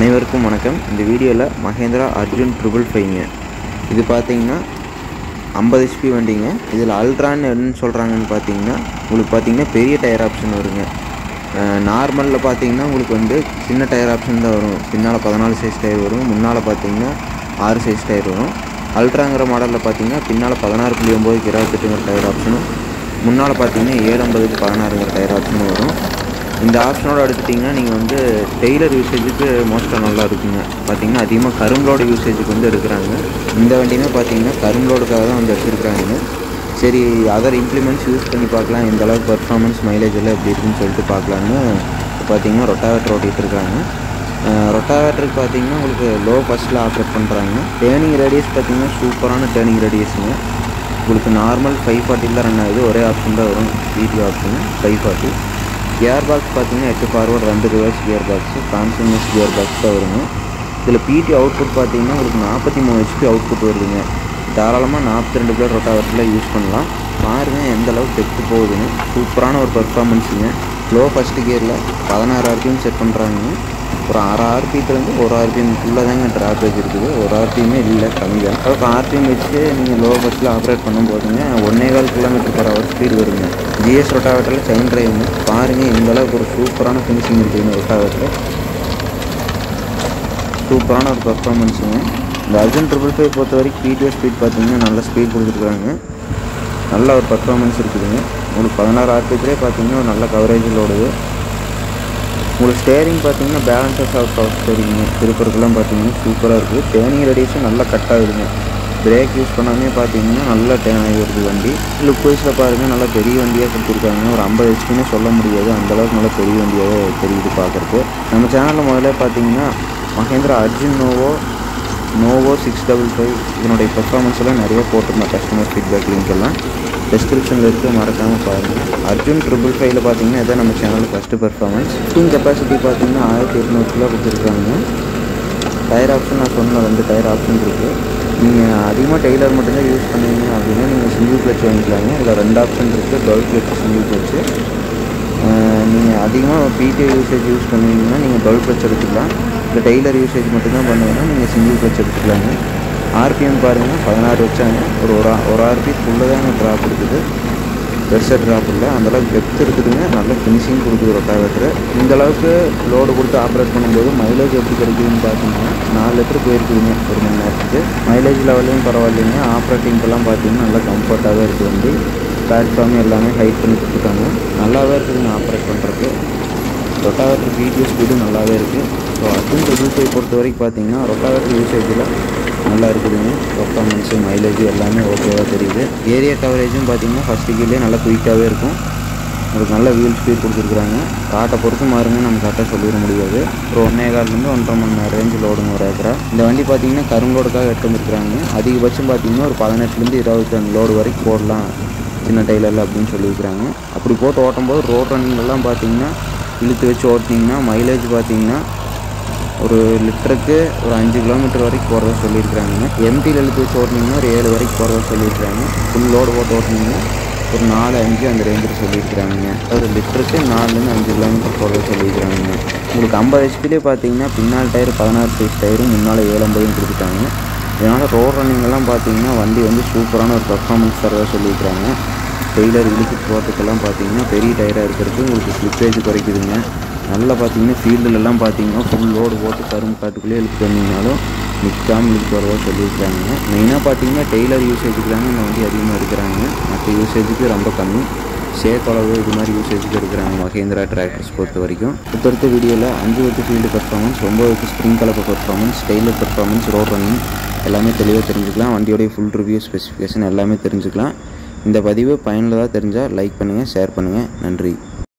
அனைவருக்கும் வணக்கம் இந்த வீடியோவில் மகேந்திரா அர்ஜுன் ட்ரிபிள் ஃபைவ்ங்க இது பார்த்தீங்கன்னா ஐம்பது ஹெச்பி வண்டிங்க இதில் அல்ட்ரான்னு என்னன்னு சொல்கிறாங்கன்னு பார்த்தீங்கன்னா உங்களுக்கு பார்த்தீங்கன்னா பெரிய டயர் ஆப்ஷன் வருங்க நார்மலில் பார்த்தீங்கன்னா உங்களுக்கு வந்து சின்ன டயர் ஆப்ஷன் தான் வரும் பின்னால் பதினாலு சைஸ் டயர் வரும் முன்னால் பார்த்தீங்கன்னா ஆறு சைஸ் டயர் வரும் அல்ட்ராங்கிற மாடலில் பார்த்தீங்கன்னா பின்னால் பதினாறு புள்ளி ஒம்போதுக்கு இருபத்தெட்டுங்கிற டயர் ஆப்ஷனும் முன்னால் பார்த்தீங்கன்னா ஏழு ஐம்பதுக்கு பதினாறுங்கிற டயர் ஆப்ஷனும் வரும் இந்த ஆப்ஷனோட எடுத்துட்டிங்கன்னா நீங்கள் வந்து டெய்லர் யூசேஜுக்கு மோஸ்ட்டாக நல்லா இருக்குங்க பார்த்தீங்கன்னா அதிகமாக கரும்பலோட யூசேஜுக்கு வந்து எடுக்கிறாங்க இந்த வண்டியுமே பார்த்தீங்கன்னா கரும்பலோடுக்காக தான் வந்து எடுத்துருக்குறாங்க சரி அதர் இம்ப்ளிமெண்ட்ஸ் யூஸ் பண்ணி பார்க்கலாம் எந்த அளவுக்கு பர்ஃபார்மன்ஸ் மைலேஜ் எல்லாம் எப்படி இருக்குன்னு சொல்லிட்டு பார்க்கலான்னு இப்போ பார்த்தீங்கன்னா ரொட்டாவேட்டர் ஓட்டிகிட்டு இருக்காங்க ரொட்டாவேட்டருக்கு பார்த்தீங்கன்னா உங்களுக்கு லோ ஃபஸ்ட்டில் ஆப்ரேட் பண்ணுறாங்க டேர்னிங் ரேடியஸ் பார்த்தீங்கன்னா சூப்பரான டேர்னிங் ரேடியஸுங்க உங்களுக்கு நார்மல் ஃபைவ் ஃபார்ட்டியில் தான் ரன் ஆகுது ஒரே ஆப்ஷன் தான் வரும் பிடி option five forty gear box பார்த்தீங்கன்னா எட்டு ஃபார்வர்ட் ரெண்டு reverse gear box continuous gear box தான் வருங்க இதில் பிடி அவுட்புட் பார்த்தீங்கன்னா உங்களுக்கு நாற்பத்தி மூணு ஹெச்பி அவுட்புட் வருதுங்க தாராளமாக நாற்பத்தி ரெண்டு பேர் ரொட்டாவட்டில் யூஸ் பண்ணலாம் பாருங்கள் எந்த அளவுக்கு டெப்த்து போகுதுன்னு சூப்பரான ஒரு பர்ஃபார்மன்ஸுங்க லோ ஃபஸ்ட்டு கியரில் பதினாறு ஆர்பிஎம் செட் பண்ணுறாங்க ஒரு அரை ஆர்பிஎத்துலேருந்து ஒரு ஆர்பிஎம்க்குள்ளே தாங்க ட்ராப்பேஜ் இருக்குது ஒரு ஆர்பிஎம்மே இல்லை கம்மி தான் அதுக்கு ஆர்பிஎம் வச்சு நீங்கள் லோ பஸ்ஸில் ஆப்ரேட் பண்ணும் போதுங்க ஒன்றே கால் கிலோமீட்டர் பர் ஹவர் ஸ்பீடு வருங்க ஜிஎஸ் ரொட்டாவேட்டரில் செயின் டிரைவுங்க பாருங்கள் இந்த அளவுக்கு ஒரு சூப்பரான ஃபினிஷிங் இருக்குதுங்க ரொட்டாவேட்டர் சூப்பரான ஒரு பர்ஃபார்மன்ஸுங்க இந்த அர்ஜுன் ட்ரிபிள் ஃபைவ் பொறுத்த வரைக்கும் பிடிஓ ஸ்பீட் பார்த்தீங்கன்னா நல்ல ஸ்பீட் கொடுத்துருக்குறாங்க நல்ல ஒரு பர்ஃபார்மன்ஸ் இருக்குதுங்க உங்களுக்கு பதினாறு ஆர்பிஎத்திலே பார்த்தீங்கன்னா ஒரு நல்ல கவரேஜில் ஓடுது உங்களுக்கு ஸ்டேரிங் பார்த்தீங்கன்னா பேலன்சஸ் ஆஃப் பவர் ஸ்டேரிங்க திருப்பூருக்குலாம் பார்த்தீங்கன்னா சூப்பராக இருக்குது டேர்னிங் ரேடியஸும் நல்லா கட் ஆகுதுங்க பிரேக் யூஸ் பண்ணாமே பார்த்தீங்கன்னா நல்லா டேர்ன் ஆகி வருது வண்டி லுக் வைஸில் பாருங்கள் நல்லா பெரிய வண்டியாக கொடுத்துருக்காங்க ஒரு ஐம்பது ஹெச்பின்னு சொல்ல முடியாது அந்தளவுக்கு நல்லா பெரிய வண்டியாகவே தெரியுது பார்க்குறக்கு நம்ம சேனலில் முதல்ல பார்த்தீங்கன்னா Mahindra Arjun Novo Novo six double five இதனுடைய பெர்ஃபார்மன்ஸ் எல்லாம் நிறைய போட்டிருந்தேன் கஸ்டமர் ஃபீட்பேக் லிங்க் எல்லாம் டிஸ்கிரிப்ஷனில் இருக்குது மறக்காமல் பாருங்கள் அர்ஜுன் ட்ரிபிள் ஃபைவ்ல பார்த்தீங்கன்னா இதான் நம்ம channel first performance steam capacity பார்த்தீங்கன்னா ஆயிரத்தி எட்நூறு கிலோ கொடுத்துருக்காங்க டயர் ஆப்ஷன் நான் சொன்ன ரெண்டு டயர் ஆப்ஷன் இருக்குது நீங்கள் அதிகமாக டெய்லர் மட்டும்தான் யூஸ் பண்ணுவீங்க அப்படின்னா நீங்கள் சிங்கிள் கிளச் வாங்கிக்கலாங்க இதில் ரெண்டு ஆப்ஷன் இருக்குது டுவெல் கிளச் சிங்கிள் கிளச்சு நீங்கள் அதிகமாக பிடிஏ யூசேஜ் யூஸ் பண்ணுவீங்கன்னா நீங்கள் டுவெல் கிளச் எடுத்துக்கலாம் இல்லை டெய்லர் யூசேஜ் மட்டும்தான் பண்ணுவீங்கன்னா நீங்கள் சிங்கிள் கிளச் எடுத்துக்கலாங்க ஆர்பிஎம் பாருங்கள் பதினாறு வச்சாங்க ஒரு ஒரு ஒரு ஆர்பிஎம்க்குள்ளே தான் ட்ராப் இருக்குது பெருசாக ட்ராப் இல்லை அந்தளவுக்கு டெப்த் இருக்குதுங்க நல்ல ஃபினிஷிங் கொடுக்குது ரொட்டாவேட்டர் இந்த அளவுக்கு லோடு கொடுத்து ஆப்ரேட் பண்ணும்போது மைலேஜ் எப்படி கிடைக்குதுன்னு பார்த்தீங்கன்னா நாலு லிட்டர் போயிருக்குதுங்க ஒரு மணி நேரத்துக்கு மைலேஜ் லெவலையும் பரவாயில்லைங்க ஆப்ரேட்டிங்கெல்லாம் பார்த்தீங்கன்னா நல்லா கம்ஃபர்ட்டாகவே இருக்குது வண்டி பிளாட்ஃபார்ம் எல்லாமே ஹைட் பண்ணி கொடுத்துருக்காங்க நல்லாவே இருக்குதுங்க ஆப்ரேட் பண்ணுறதுக்கு ரொட்டாவேட்டர் வீடியோ ஸ்பீடும் நல்லாவே இருக்குது ஸோ அர்ஜுன் ட்ரிபிள் ஃபைவ் பொறுத்த வரைக்கும் பார்த்தீங்கன்னா ரொட்டாவேட்டர் யூசேஜில் நல்லா இருக்குதுங்க பர்ஃபார்மன்ஸு மைலேஜ் எல்லாமே ஓகேவாக தெரியுது ஏரியா கவரேஜும் பார்த்தீங்கன்னா ஃபஸ்ட்டு கீழே நல்லா குயிக்காகவே இருக்கும் உங்களுக்கு நல்ல வீல் ஸ்பீட் கொடுத்துருக்குறாங்க காட்டை பொறுத்து மாறுங்க நம்ம கரெக்டாக சொல்லிட முடியாது ஒரு ஒன்றே கால்லேருந்து ஒன்றரை மணி நேரம் ரேஞ்சில் ஓடுங்க ஒரு ஏக்கரா இந்த வண்டி பார்த்தீங்கன்னா கருங்கோடுக்காக எடுத்து வந்துருக்குறாங்க அதிகபட்சம் பார்த்தீங்கன்னா ஒரு பதினெட்டுலேருந்து இருபத்தி ரெண்டு லோடு வரைக்கும் போடலாம் சின்ன டெய்லரில் அப்படின்னு சொல்லியிருக்கிறாங்க அப்படி போட்டு ஓட்டும் போது ரோட் ரன்னிங்லாம் பார்த்தீங்கன்னா இழுத்து வச்சு ஓட்டினீங்கன்னா மைலேஜ் பார்த்தீங்கன்னா ஒரு லிட்டருக்கு ஒரு அஞ்சு கிலோமீட்டர் வரைக்கும் போகிறதா சொல்லியிருக்கிறாங்க எம்டியில் இழுத்து வச்சு ஓட்டினீங்கன்னா ஒரு ஏழு வரைக்கும் போகிறதா சொல்லியிருக்கிறாங்க ஃபுல் லோடு போட்டு ஓட்டினீங்கன்னா ஒரு நாலு அஞ்சு அந்த ரேஞ்சில் சொல்லியிருக்கிறாங்க ஒரு லிட்டருக்கு நாலுலேருந்து அஞ்சு கிலோமீட்டர் போகிறதா சொல்லியிருக்கிறாங்க உங்களுக்கு ஐம்பது ஹெச்பிலே பார்த்தீங்கன்னா பின்னால் டயர் பதினாறு சைஸ் டயரும் முன்னால் ஏழு ஐம்பதும் கொடுத்துட்டாங்க இதனால் ரோட் ரன்னிங்கெல்லாம் பார்த்தீங்கன்னா வண்டி வந்து சூப்பரான ஒரு பர்ஃபார்மன்ஸ் தரதாக சொல்லியிருக்கிறாங்க டெய்லர் இழுத்து போகிறதுக்கெல்லாம் பார்த்தீங்கன்னா பெரிய டயராக இருக்கிறதுக்கு உங்களுக்கு ஸ்லிப்பேஜ் குறைக்குதுங்க நல்லா பார்த்தீங்கன்னா ஃபீல்டுலலாம் பார்த்தீங்கன்னா ஃபுல் லோடு போட்டு கரும்பு காட்டுக்குள்ளேயே இழுத்து வந்தீங்கனாலும் நிற்காமல் இழுத்து வரதா சொல்லியிருக்காங்க மெயினாக பார்த்தீங்கன்னா டெய்லர் யூசேஜுக்கு தாங்க இந்த வண்டி அதிகமாக இருக்கிறாங்க மற்ற யூசேஜுக்கு ரொம்ப கம்மி சேத்தளவு இது மாதிரி யூசேஜுக்கு இருக்கிறாங்க மகேந்திரா டிராக்டர்ஸ் பொறுத்த வரைக்கும் அடுத்தடுத்த வீடியோவில் அஞ்சு வச்சு ஃபீல்டு பர்ஃபார்மன்ஸ் ஒம்பது வச்சு ஸ்ப்ரிங் கலப்பு performance trailer performance road running எல்லாமே தெளிவாக தெரிஞ்சுக்கலாம் வண்டியோடைய ஃபுல் ரிவ்யூ ஸ்பெசிஃபிகேஷன் எல்லாமே தெரிஞ்சுக்கலாம் இந்த பதிவு பயனுள்ளதாக தெரிஞ்சால் லைக் பண்ணுங்கள் ஷேர் பண்ணுங்கள் நன்றி